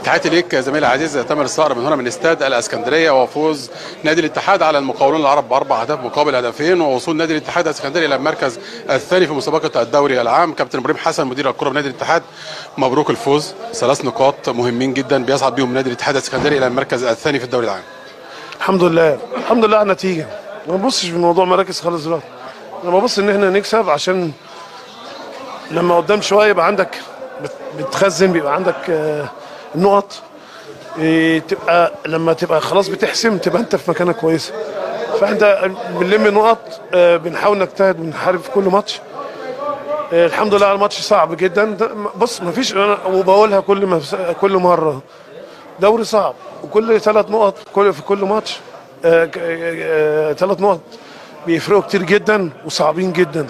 تحياتي ليك زميلي العزيز تامر الصقر من هنا من استاد الاسكندريه وفوز نادي الاتحاد على المقاولون العرب باربع اهداف مقابل هدفين ووصول نادي الاتحاد الاسكندري الى المركز الثاني في مسابقه الدوري العام كابتن ابراهيم حسن مدير الكره بنادي الاتحاد مبروك الفوز ثلاث نقاط مهمين جدا بيصعد بيهم نادي الاتحاد الاسكندري الى المركز الثاني في الدوري العام الحمد لله الحمد لله على النتيجه ما ببصش في موضوع مراكز خالص دلوقتي انا ببص ان احنا نكسب عشان لما قدام شويه يبقى عندك بت- بتخزن بيبقى عندك آه، النقط إيه، تبقى لما تبقى خلاص بتحسم تبقى انت في مكانه كويسه فاحنا بنلم نقط آه، بنحاول نجتهد ونحارب في كل ماتش آه، الحمد لله على الماتش صعب جدا ده- بص ما فيش وبقولها كل ما كل مره دوري صعب وكل ثلاث نقط كل في كل ماتش ثلاث نقط بيفرقوا كتير جدا وصعبين جدا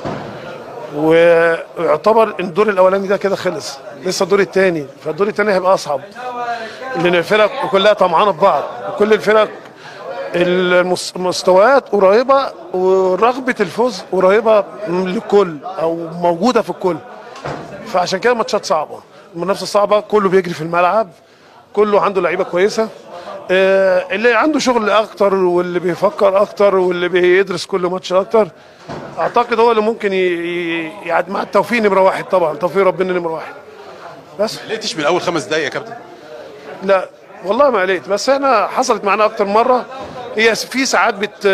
ويعتبر الدور الاولاني ده كده خلص لسه الدور الثاني فالدور الثاني هيبقى اصعب لان الفرق كلها طمعانه في بعض وكل الفرق المس- المستويات قريبه ورغبه الفوز قريبه للكل او موجوده في الكل فعشان كده ماتشات صعبه المنافسه صعبه كله بيجري في الملعب كله عنده لعيبه كويسه آه، اللي عنده شغل اكتر واللي بيفكر اكتر واللي بيدرس كل ماتش اكتر اعتقد هو اللي ممكن ي... ي... يعني مع التوفيق نمره واحد طبعا توفيق ربنا نمره واحد بس لقيتش من اول خمس دقائق يا كابتن لا والله ما قلقت بس احنا حصلت معانا اكتر مره هي في ساعات بت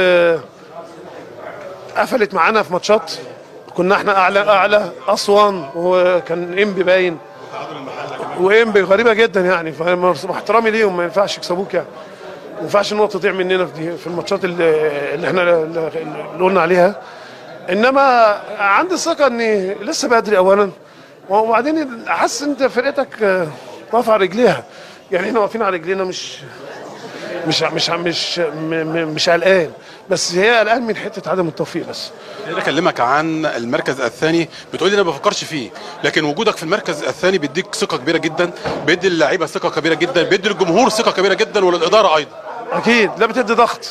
قفلت معانا في ماتشات كنا احنا اعلى اعلى اسوان وكان انبي باين وانبي غريبه جدا يعني فمع احترامي ليهم ما ينفعش يكسبوك يعني ما ينفعش النقطه تضيع مننا في دي- في الماتشات اللي, اللي احنا اللي قلنا عليها انما عندي ثقه ان لسه بدري اولا وبعدين حاسس انت فرقتك آه، واقفه على رجليها يعني احنا واقفين على رجلينا مش مش مش مش م- م- مش قلقان بس هي قلقان من حته عدم التوفيق بس خليني اكلمك عن المركز الثاني بتقولي انا ما بفكرش فيه لكن وجودك في المركز الثاني بيديك ثقه كبيره جدا بيدي اللعيبه ثقه كبيره جدا بيدي الجمهور ثقه كبيره جدا وللاداره ايضا اكيد لا بتدي ضغط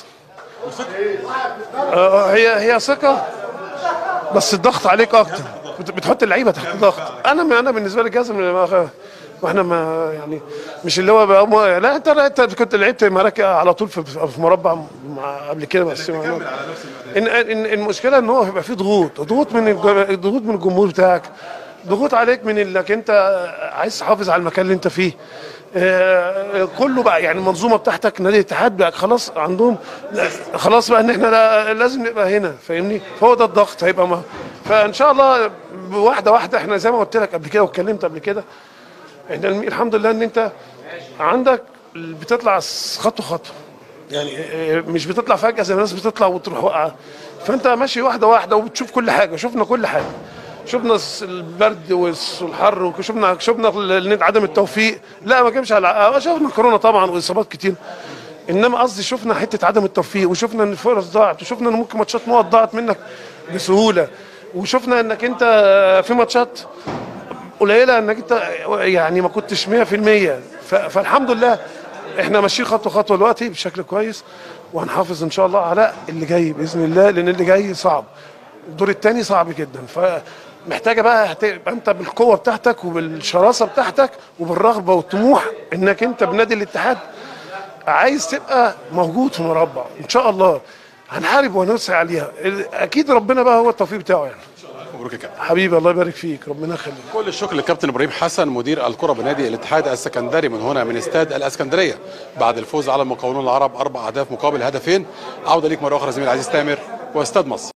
آه، هي هي ثقه بس الضغط عليك اكتر بت- بتحط اللعيبه تحت ضغط انا ما انا بالنسبه لي جازم ما واحنا ما يعني مش اللي هو بقى ما لا انت انت كنت لعبت مراكز على طول في في مربع مع قبل كده بس ما- إن إن المشكله ان هو هيبقى فيه ضغوط ضغوط من الج- ضغوط من الجمهور بتاعك ضغوط عليك من انك انت عايز تحافظ على المكان اللي انت فيه آه، كله بقى يعني المنظومه بتاعتك نادي الاتحاد بقى خلاص عندهم لا، خلاص بقى ان احنا لا- لازم نبقى هنا فاهمني فهو ده الضغط هيبقى ما فان شاء الله واحده واحده احنا زي ما قلت لك قبل كده واتكلمت قبل كده احنا الم- الحمد لله ان انت عندك بتطلع خطوه خطوه يعني آه، مش بتطلع فجأة زي ما الناس بتطلع وتروح واقعة فأنت ماشي واحدة واحدة وبتشوف كل حاجة شفنا كل حاجة شفنا الس- البرد والس- والحر وشفنا شفنا ال- عدم التوفيق لا ما جابش على آه، شفنا كورونا طبعا واصابات كتير انما قصدي شفنا حته عدم التوفيق وشفنا ان الفرص ضاعت وشفنا ان ممكن ماتشات نقط ضاعت منك بسهوله وشفنا انك انت في ماتشات قليله انك انت يعني ما كنتش 100% ف- فالحمد لله احنا ماشيين خطوه خطوه دلوقتي بشكل كويس وهنحافظ ان شاء الله على اللي جاي باذن الله لان اللي جاي صعب الدور الثاني صعب جدا فمحتاجه بقى هتبقى انت بالقوه بتاعتك وبالشراسه بتاعتك وبالرغبه والطموح انك انت بنادي الاتحاد عايز تبقى موجود في مربع ان شاء الله هنحارب ونسعى عليها اكيد ربنا بقى هو التوفيق بتاعه يعني مبروك يا كابتن حبيبي الله يبارك فيك ربنا يخليك كل الشكر للكابتن ابراهيم حسن مدير الكره بنادي الاتحاد السكندري من هنا من استاد الاسكندريه بعد الفوز على المقاولون العرب اربع اهداف مقابل هدفين عوده ليك مره اخرى زميل عزيز تامر واستاد مصر